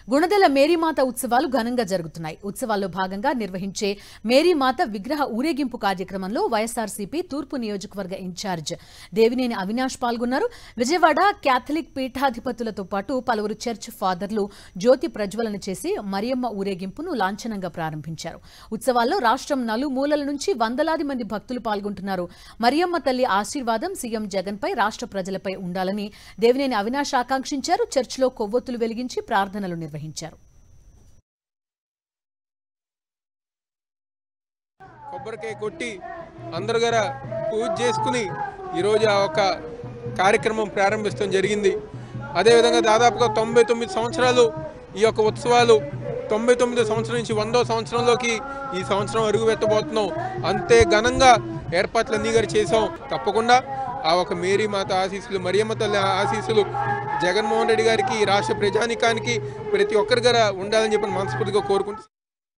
గుణదల మేరీమాత ఉత్సవాలు ఘనంగా జరుగుతున్నాయి ఉత్సవాల్లో భాగంగా నిర్వహించే మేరీమాత విగ్రహ ఊరేగింపు కార్యక్రమంలో వైఎస్ఆర్సీపీ తూర్పు నియోజకవర్గ ఇన్ఛార్జ్ దేవినేని అవినాష్ పాల్గొన్నారు విజయవాడ క్యాథలిక్ పీఠాధిపతులతో పాటు పలువురు చర్చ్ ఫాదర్లు జ్యోతి ప్రజ్వలన చేసి మరియమ్మ ఊరేగింపును లాంఛనంగా ప్రారంభించారు ఉత్సవాల్లో రాష్ట్రం నలుమూలల నుంచి వందలాది మంది భక్తులు పాల్గొంటున్నారు మరియమ్మ తల్లి ఆశీర్వాదం సీఎం జగన్పై రాష్ట్ర ప్రజలపై ఉండాలని దేవినేని అవినాష్ ఆకాంక్షించారు చర్చిలో కొవ్వొత్తులు వెలిగించి ప్రార్థనలు నిర్వహించారు కొబ్బరికాయ కొట్టి అందరు గారు పూజ చేసుకుని ఈరోజు ఆ ఒక కార్యక్రమం ప్రారంభించడం జరిగింది అదేవిధంగా దాదాపుగా తొంభై తొమ్మిది సంవత్సరాలు ఈ యొక్క ఉత్సవాలు తొంభై తొమ్మిది సంవత్సరం నుంచి వందో సంవత్సరంలోకి ఈ సంవత్సరం అడుగు పెట్టబోతున్నాం అంతే ఘనంగా ఏర్పాట్లన్నీ గారు చేసాం తప్పకుండా ఆ ఒక మేరీ మాత ఆశీస్సులు మరియమ్మ తల్లి ఆశీస్సులు జగన్మోహన్ రెడ్డి గారికి ఈ రాష్ట్ర ప్రజానికానికి ప్రతి ఒక్కరి గారు ఉండాలని చెప్పి మనస్ఫూర్తిగా కోరుకుంటూ